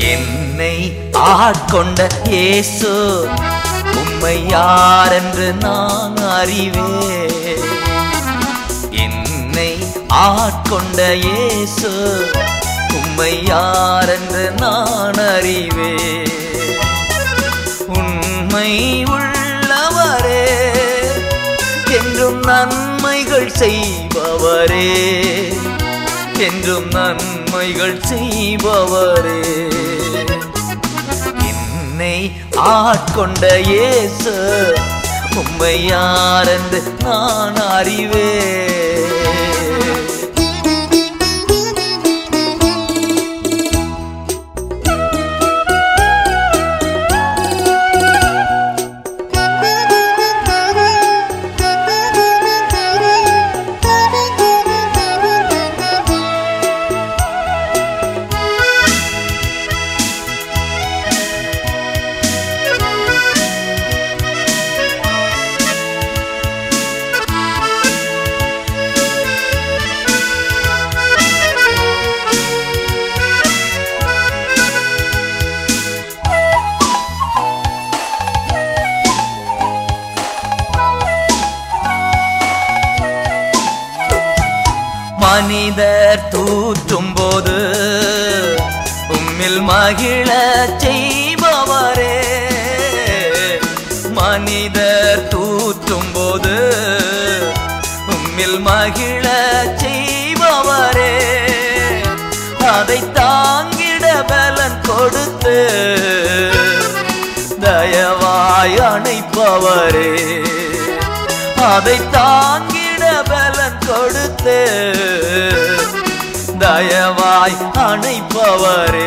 என்னை ஆட்கொண்ட இயேசு உம்மை யாரென்று நான் அறிவேன் என்னை ஆட்கொண்ட இயேசு உம்மை யாரென்று நான் அறிவேன் உண்மை உள்ளவரே என்றும் நன்மைகள் செய்பவரே என்றும் நன்மைகள் செய்பவரே என்னை ஆட்கொண்ட இயேசு உம்மை யாரென்று நான் அறிவேன் மனிதர் தூற்றும் போது உம்மில் மகிழ செய்பவரே மனிதர் தூற்றும் போது உம்மில் மகிழ செய்பவரே அதை தாங்கிட பலன் கொடுத்து தயவாய் அணைப்பவரே அதை தாங்கிட பலன் கொடுத்து தயவாய் அணைப்பவரே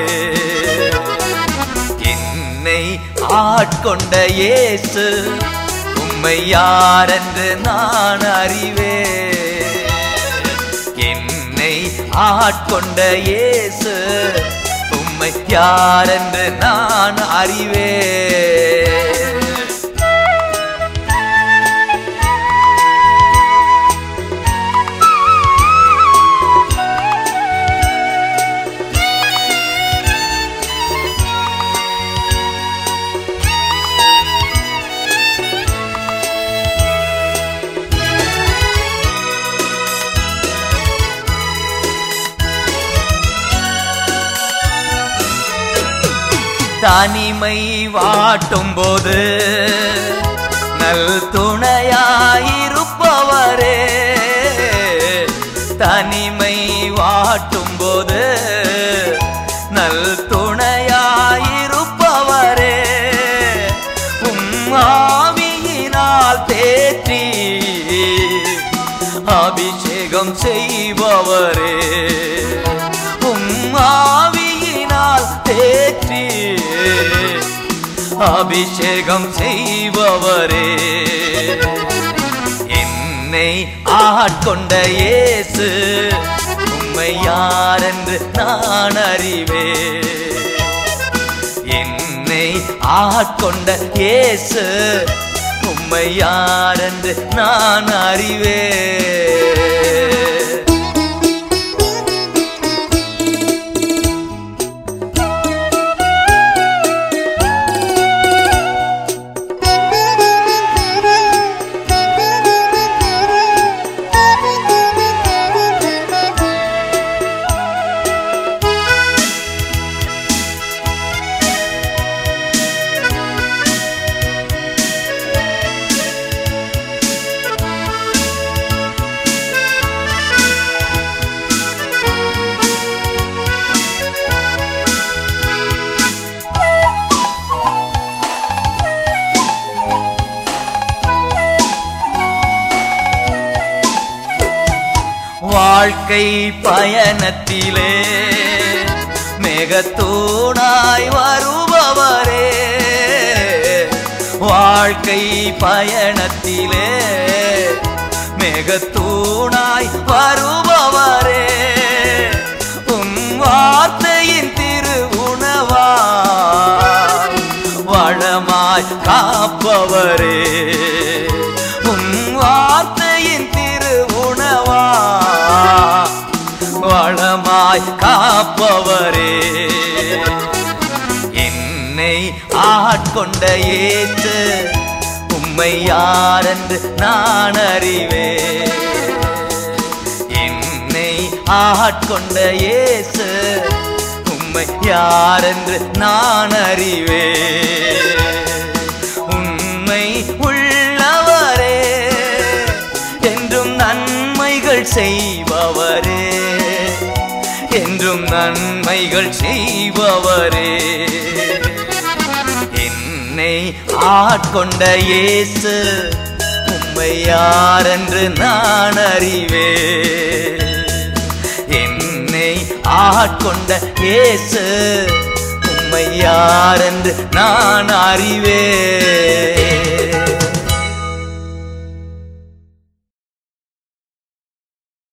என்னை ஆட்கொண்ட இயேசு உம்மை யாரென்று நான் அறிவேன் என்னை ஆட்கொண்ட இயேசு உம்மை யாரென்று நான் அறிவேன் தனிமை வாட்டும் போது நல் துணையாயிருப்பவரே தனிமை வாட்டும் போது நல் துணையாயிருப்பவரே உம் ஆவியினால் தேற்றி அபிஷேகம் செய்பவரே உம் ஆவியினால் தேற்றி அபிஷேகம் செய்பவரே என்னை ஆட்கொண்ட இயேசு உம்மை யாரென்று நான் அறிவேன் என்னை ஆட்கொண்ட இயேசு உம்மை யாரென்று நான் அறிவேன் வாழ்க்கை பயணத்திலே மேகத்தூணாய் வருபவரே வாழ்க்கை பயணத்திலே மேகத்தூணாய் வருபவரே உம் வார்த்தையின் திருவுணவா வளமாய் காப்பவரே உம் வார்த்தையின் திருவுணவா வளமாய் காப்பவரே ஆட்கொண்ட இயேசு உம்மை யாரென்று நான் அறிவேன் என்னை ஆட்கொண்ட இயேசு உம்மை யாரென்று நான் அறிவேன் உண்மை உள்ளவரே என்றும் நன்மைகள் செய்பவரே என்றும் நன்மைகள் செய்பவரே என்னை ஆட்கொண்ட இயேசு உம்மை யாரென்று நான் அறிவேன் என்னை ஆட்கொண்ட இயேசு உம்மை யாரென்று நான் அறிவேன்